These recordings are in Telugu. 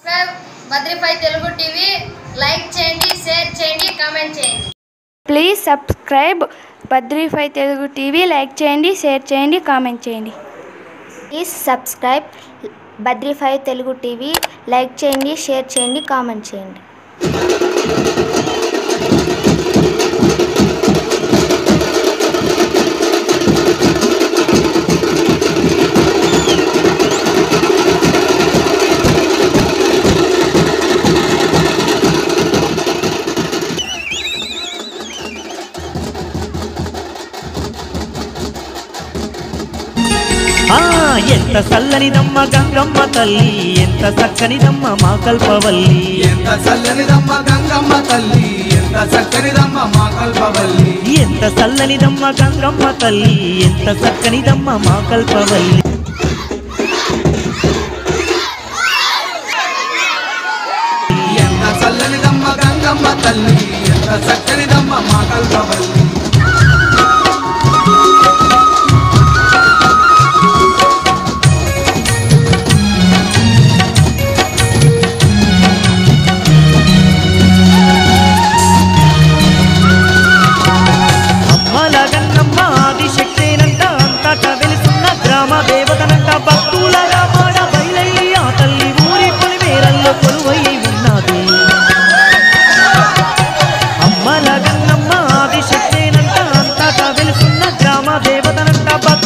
Subscribe Badrify Telugu TV like చేయండి షేర్ చేయండి కామెంట్ చేయండి please subscribe Badrify Telugu TV like చేయండి షేర్ చేయండి కామెంట్ చేయండి please subscribe Badrify Telugu TV like చేయండి షేర్ చేయండి కామెంట్ చేయండి ఆ ఎంత చల్లనిదమ్మ గంగమ్మ తల్లి ఎంత చక్కనిదమ్మ మా కల్పవల్లి ఎంత చల్లనిదమ్మ గంగమ్మ తల్లి ఎంత చక్కనిదమ్మ మా కల్పవల్లి ఎంత చల్లనిదమ్మ గంగమ్మ తల్లి ఎంత చక్కనిదమ్మ మా కల్పవల్లి ఎంత చల్లనిదమ్మ గంగమ్మ తల్లి ఎంత చక్కనిదమ్మ మా కల్పవల్లి అమ్మల గంగమ్మ ఆది శక్తేనంట అంతట వెలుసున్న గ్రామ దేవతనంట భక్తుల రామాడ బయలయ్యి ఆ తల్లి ఊరి పొలిమేరల్లో కొలువై ఉన్నది అమ్మల గంగమ్మ ఆది శక్తేనంట అంతట వెలుసున్న గ్రామ దేవతనంట భక్తు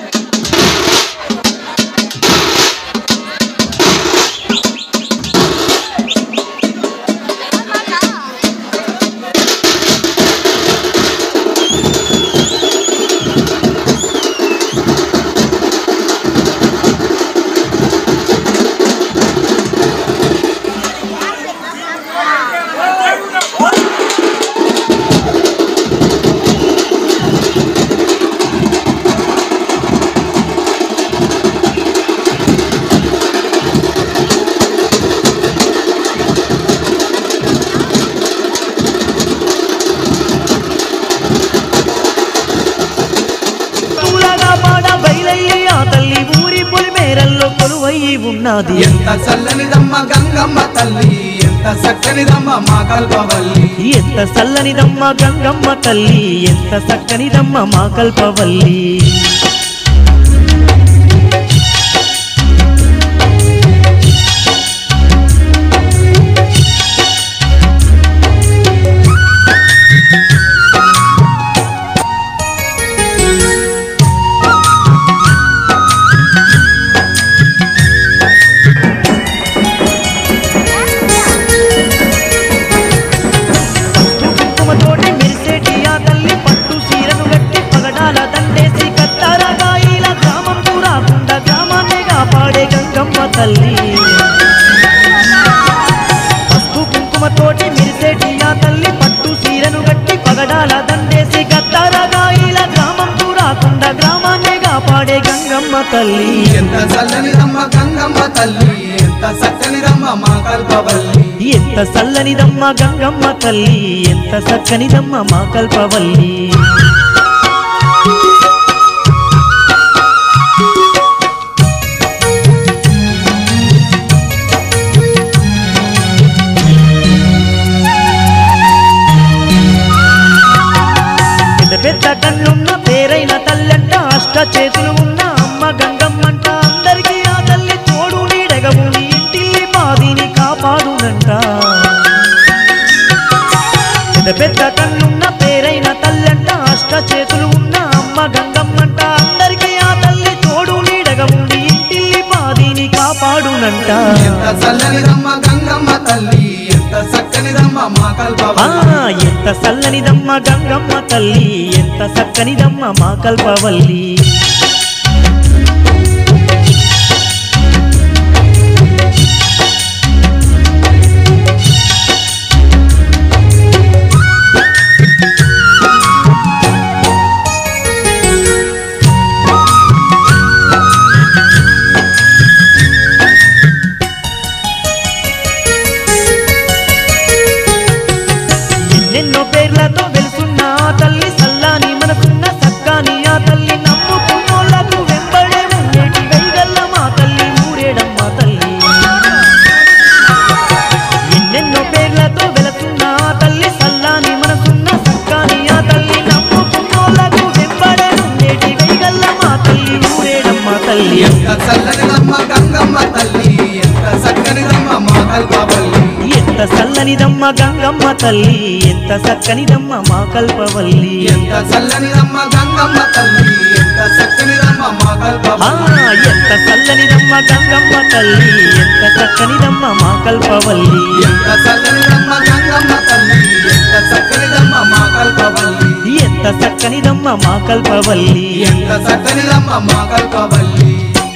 భక్తులగా పాడ బయలయ్యి ఆ తల్లి ఊరి పొలిమేరల్లో కొలువై ఉన్నది ఎంత చల్లనిదమ్మ గంగమ్మ తల్లి ఎంత చక్కనిదమ్మ మా కల్పవల్లి ఎంత చల్లనిదమ్మ గంగమ్మ తల్లి ఎంత చక్కనిదమ్మ మా కల్పవల్లి కుంకుమతోటి మెరిసేటి ఆ తల్లి పట్టు సీరను గట్టి పగడాల దండేసి కత్తారగాయిల గ్రామం రాకుండా గ్రామాన్ని కాపాడే గంగమ్మ తల్లి పసుపు కుంకుమతోటి మెరిసేటి ఆ తల్లి పట్టు సీరను గట్టి పగడాల దండేసి కత్తారగాయిల గ్రామం రాకుండా గ్రామాన్ని కాపాడే గంగమ్మ తల్లి ఎంత చల్లనిదమ్మ గంగమ్మ తల్లి ఎంత చక్కనిదమ్మ మా కల్పవల్లి ఎంత చల్లనిదమ్మ గంగమ్మ తల్లి ఎంత చక్కనిదమ్మ మా కల్పవల్లి పెద్ద పెద్ద కళ్ళున్న పేరైన తల్లంట అష్ట చేతులు ఉన్న అమ్మ గంగమ్మంట అందరికీ ఆ తల్లి తోడు నీడగా ఉండి ఇంటిల్లి మాదిని కాపాడునంట పెద్ద పెద్ద కళ్ళున్న పేరైన తల్లంట అష్ట చేతులు ఉన్న అమ్మ గంగమ్మంట అందరికీ ఆ తల్లి తోడు నీడగా ఉండి ఇంటిల్లి మాదిని కాపాడునంట ఎంత చల్లనిదమ్మ గంగమ్మ తల్లి ఎంత చక్కనిదమ్మ మా ఆ కల్పవల్లి ఎంత చల్లనిదమ్మ గంగమ్మ తల్లి ఎంత చక్కనిదమ్మ మా కల్పవల్లి ఎన్నెన్నో పేర్లతో వెలుసున్న ఆ తల్లి సల్లాని మనసున్న సక్కాని ఆ తల్లి నమ్ముకున్న చల్లనిదమ్మ గంగమ్మ తల్లి ఎంత చక్కనిదమ్మ మా కల్పవల్లి ఎంత చల్లనిదమ్మ గంగమ్మ తల్లి ఎంత చక్కనిదమ్మ మా కల్పవల్లి ఎంత చల్లనిదమ్మ గంగమ్మ తల్లి ఎంత చక్కనిదమ్మ మా ఆ, కల్పవల్లి ఎంత చల్లనిదమ్మ గంగమ్మ తల్లి ఎంత చక్కనిదమ్మ మా కల్పవల్లి ఎంత చల్లనిదమ్మ గంగమ్మ తల్లి ఎంత చక్కనిదమ్మ మా కల్పవల్లి ఎంత చక్కనిదమ్మ మా కల్పవల్లి ఎంత చక్కనిదమ్మ మా కల్పవల్లి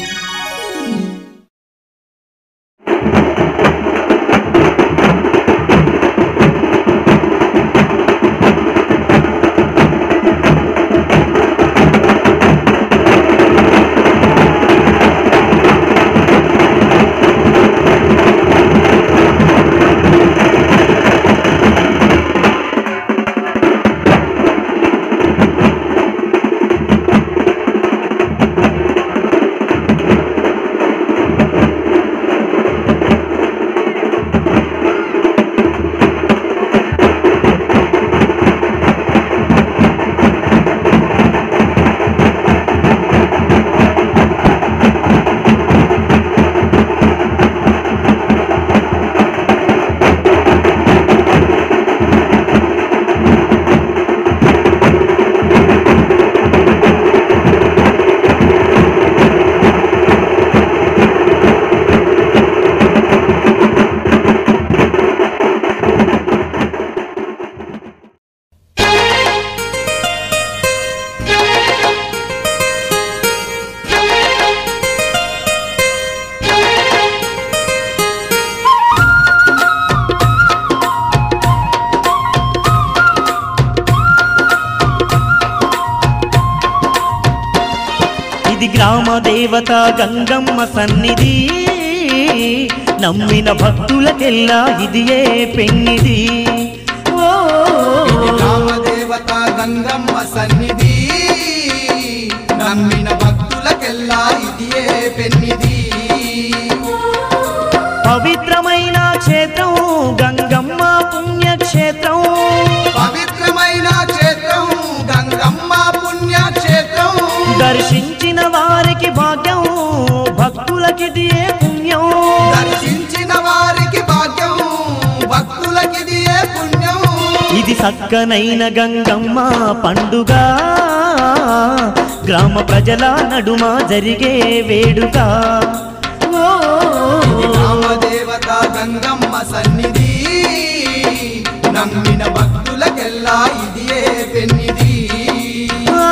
ఇది గ్రామ దేవత గంగమ్మ సన్నిధి నమ్మిన భక్తులకెల్లా ఇది ఏ పెన్నిది ఓ, ఇది రామదేవత గంగమ్మ సన్నిధి నమ్మిన భక్తులకెల్లా ఇది ఏ పెన్నిది పవిత్రమైన క్షేత్రం గంగమ్మ పుణ్యక్షేత్రం పవిత్రమైన క్షేత్రం గంగమ్మ పుణ్యక్షేత్రం దర్శించిన వారికి భాగ్యం భక్తులకిది ఏ పుణ్యం దర్శించిన వారికి భాగ్యం భక్తులకిది ఏ పుణ్యం ఇది సక్కనైన గంగమ్మ పండుగ గ్రామ ప్రజల నడుమ జరిగే వేడుక ఓ, ఇది రామదేవత గంగమ్మ సన్నిధి నమ్మిన భక్తులకెల్లా ఇది ఏ పెన్నిది ఆ.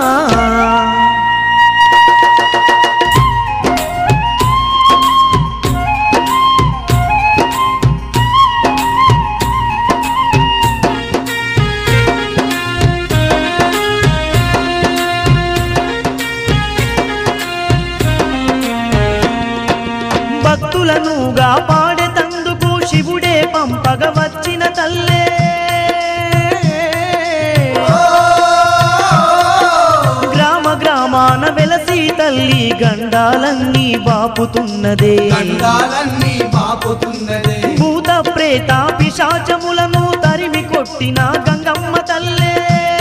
భక్తులను కాపాడేతందుకు శివుడే పంపగ వచ్చిన తల్లే గ్రామ గ్రామాన వెలసి తల్లి గండాలన్నీ బాపుతున్నదే గండాలన్నీ బాపుతున్నదే భూత ప్రేత పిశాచములను తరిమి కొట్టిన గంగమ్మ తల్లే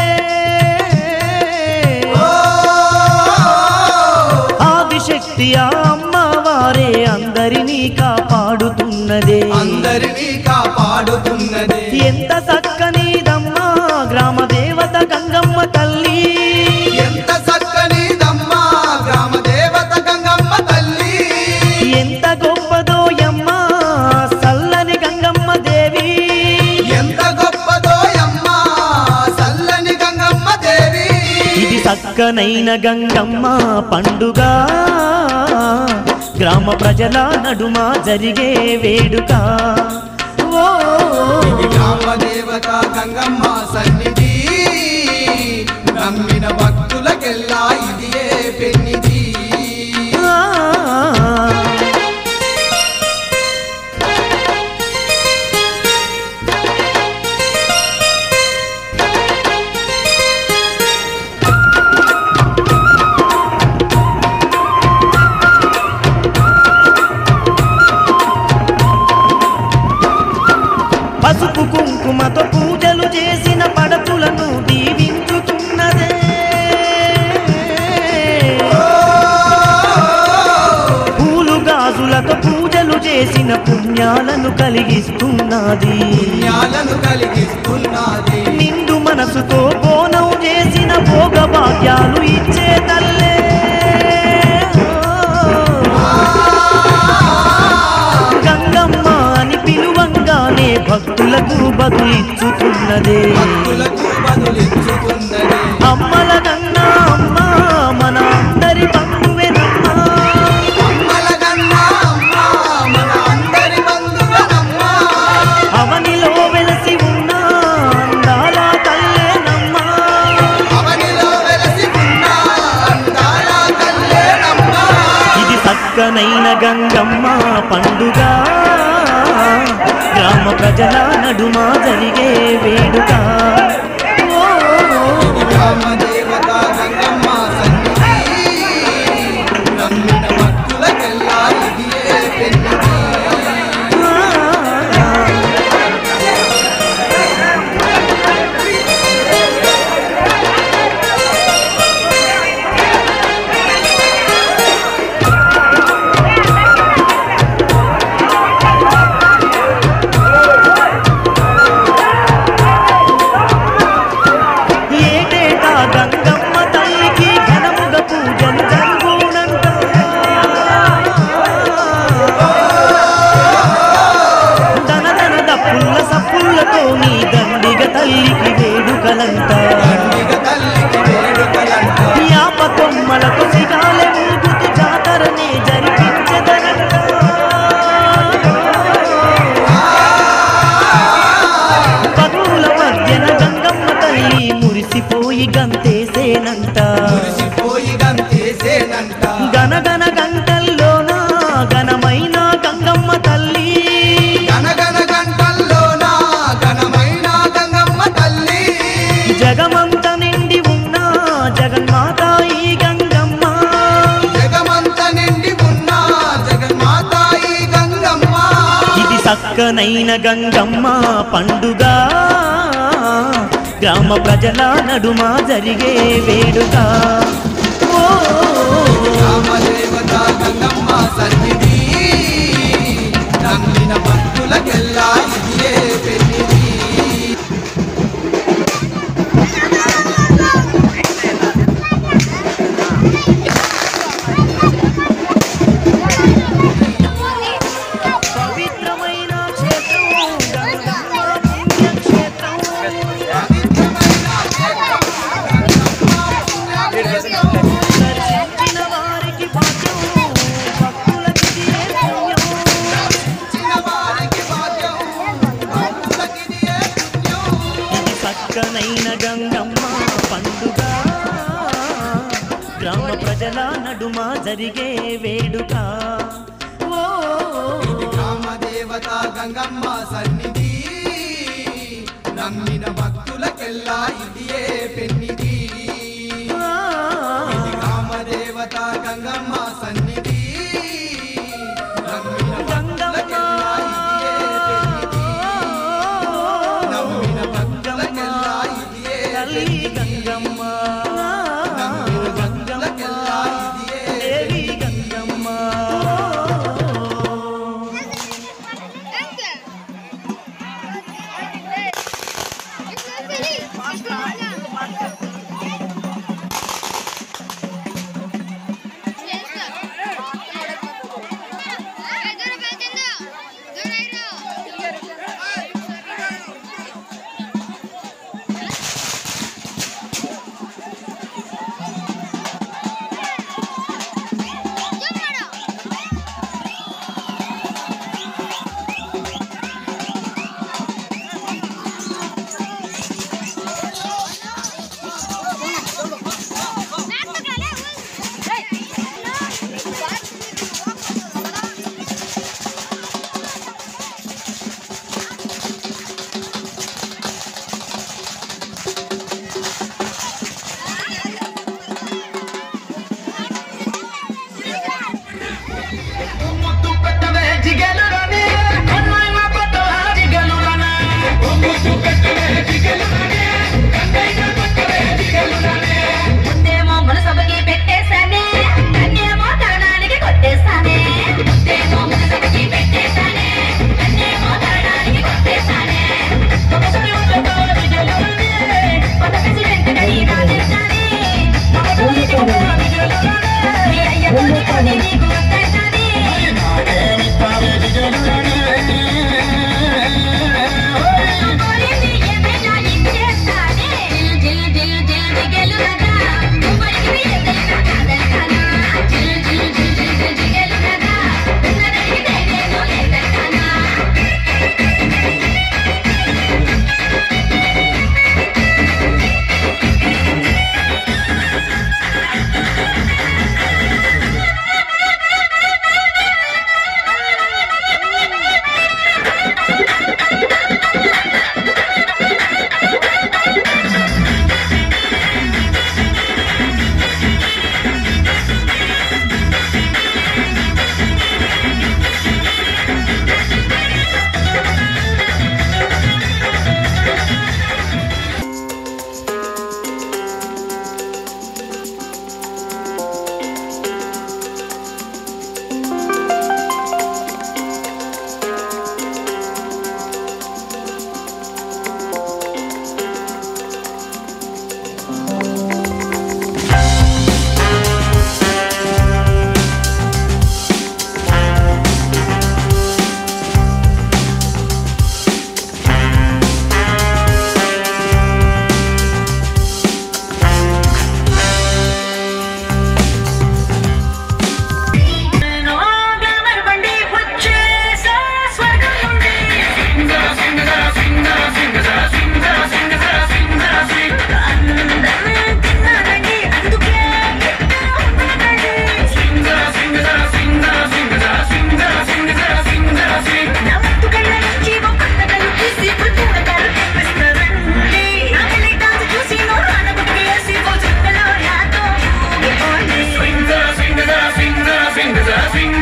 ఆదిశక్తి ఆ అమ్మవారే అందరినీ కాపాడుతున్నదే అందరినీ కాపాడుతున్నదే ఎంత చక్కనిదమ్మా గ్రామ దేవత గంగమ్మ తల్లి ఎంత చక్కనిదమ్మా గ్రామ దేవత గంగమ్మ తల్లి ఎంత గొప్పదోయమ్మా సల్లని గంగమ్మ దేవి ఎంత గొప్పదోయమ్మా చల్లని గంగమ్మ దేవి ఇది చక్కనైన గంగమ్మ పండుగ గ్రామ ప్రజల నడుమ జరిగే వేడుక ఓ, ఇది గ్రామ దేవత గంగమ్మ సన్నిధి నమ్మిన భక్తులకెల్లా ఇది ఏ పెన్నిది ఆ. పసుపు కుంకుమతో పూజలు చేసిన పడతులను దీవించుతున్నదే పుణ్యాలను కలిగిస్తున్నది పుణ్యాలను కలిగిస్తున్నది నిండు మనసుతో బోనం చేసిన భోగ భాగ్యాలు ఇచ్చే తల్లే గంగమ్మ అని పిలువంగానే భక్తులకు బదులిచ్చుతున్నదే భక్తులకు బదులిచ్చుతున్నది అమ్మల గంగా అమ్మ మన అందరి బంధువేనమ్మా అమ్మల గన్నా అమ్మ మన అందరి బంధువనమ్మా అవనిలో వెలసి ఉన్న అందాల తల్లేనమ్మా అవనిలో వెలసి ఉన్న అందాల తల్లేనమ్మా ఇది చక్కనైన గంగమ్మ పండుగ గ్రామ ప్రజల నడుమ జరిగే వేడుక ఓ, రామదేవత గంగమ్మ సన్నిధి నమ్మిన భక్తులకెల్లా ఇదియే పెన్నిధి ఆ, ఏటేటా గంగమ్మ తల్లికి ఘనముగ పూజలు జరుగునంట దన దన దప్పుల్ల సప్పుల్లతో నీ దండిగ తల్లికి వేడుకలంట పండిగ తల్లికి వేడుకలంట యాప కొమ్మలతో సిగాలె ఊగుతూ జాతరనే జరిపించదనంట పదుల మధ్యన గంగమ్మ తల్లి మురిసిపోయి గంతేసేనంట మురిసిపోయి గంతేసేనంట గనగన గంటల్లోన ఘనమైన గంగమ్మ తల్లి గనగన గంటల్లోన ఘనమైన గంగమ్మ తల్లి జగమంత నిండి ఉన్న జగన్మాత ఈ గంగమ్మ జగమంత నిండి ఉన్న జగన్మాత ఈ గంగమ్మ ఇది సక్కనైన గంగమ్మ పండుగ గ్రామ ప్రజల నడుమ జరిగే వేడుక ఓ, రామదేవత గంగమ్మ సన్నిధి నమ్మిన భక్తులకెల్లా ఇదియే పెన్నిధి పవిత్రమైన క్షేత్రం గంగమ్మ పుణ్యక్షేత్రం దర్శించిన వారికి భాగ్యం భక్తులకి ఇదే పుణ్యం చిన్న వారికి భాగ్యం భక్తులకిదియే పుణ్యం ఇది చక్కనైన గంగమ్మ పండుగ గ్రామ ప్రజల నడుమ జరిగే వేడుక ఓ, రామదేవత గంగమ్మ సన్నిధి నమ్మిన భక్తులకెల్లా ఇదియే పెన్నిధి ఆ, రామదేవత గంగమ్మ సన్నిధి నమ్మిన భక్తులకెల్లా ఇదియే పెన్నిధి నమ్మిన భక్తులకెల్లా ఇదియే తల్లి గంగమ్మ నమ్మిన భక్తులకెల్లా ఇదియే దేవి గంగమ్మ చేస్తా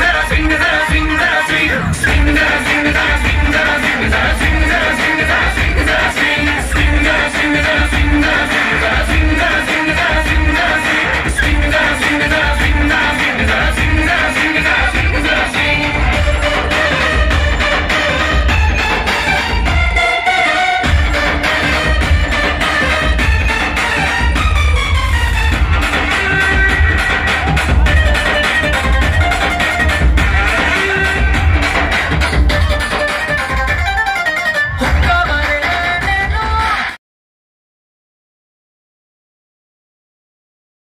వెరసిన